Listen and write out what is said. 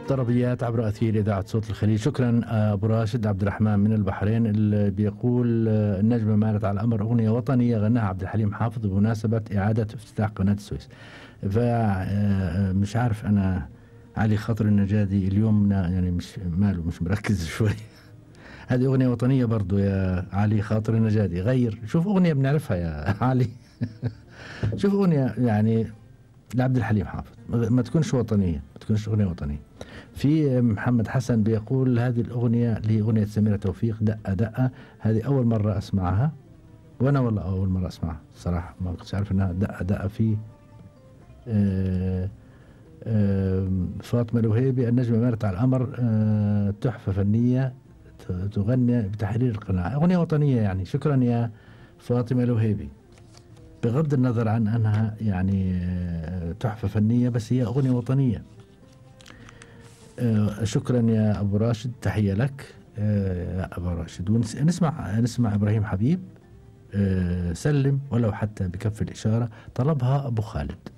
طربيات عبر أثير إذاعة صوت الخليج شكرا أبو راشد عبد الرحمن من البحرين اللي بيقول النجمة مالت على الأمر أغنية وطنية غناها عبد الحليم حافظ بمناسبة إعادة افتتاح قناة السويس فمش عارف أنا علي خاطر النجادي اليوم يعني مش ماله مش مركز شوي هذه أغنية وطنية برضو يا علي خاطر النجادي غير شوف أغنية بنعرفها يا علي شوف أغنية يعني لعبد الحليم حافظ ما تكونش وطنية ما تكونش أغنية وطنية في محمد حسن بيقول هذه الأغنية اللي هي أغنية سميرة توفيق دقة دقة هذه أول مرة أسمعها وأنا والله أول مرة أسمعها صراحة ما كنتش عارف إنها دقة دقة في آه، آه، فاطمة الوهيبي النجمة مارت على الأمر آه، تحفة فنية تغني بتحرير القناة أغنية وطنية يعني شكرا يا فاطمة الوهيبي بغض النظر عن أنها يعني تحفة فنية بس هي أغنية وطنية شكرا يا أبو راشد تحية لك يا أبو راشد ونسمع نسمع إبراهيم حبيب سلم ولو حتى بكف الإشارة طلبها أبو خالد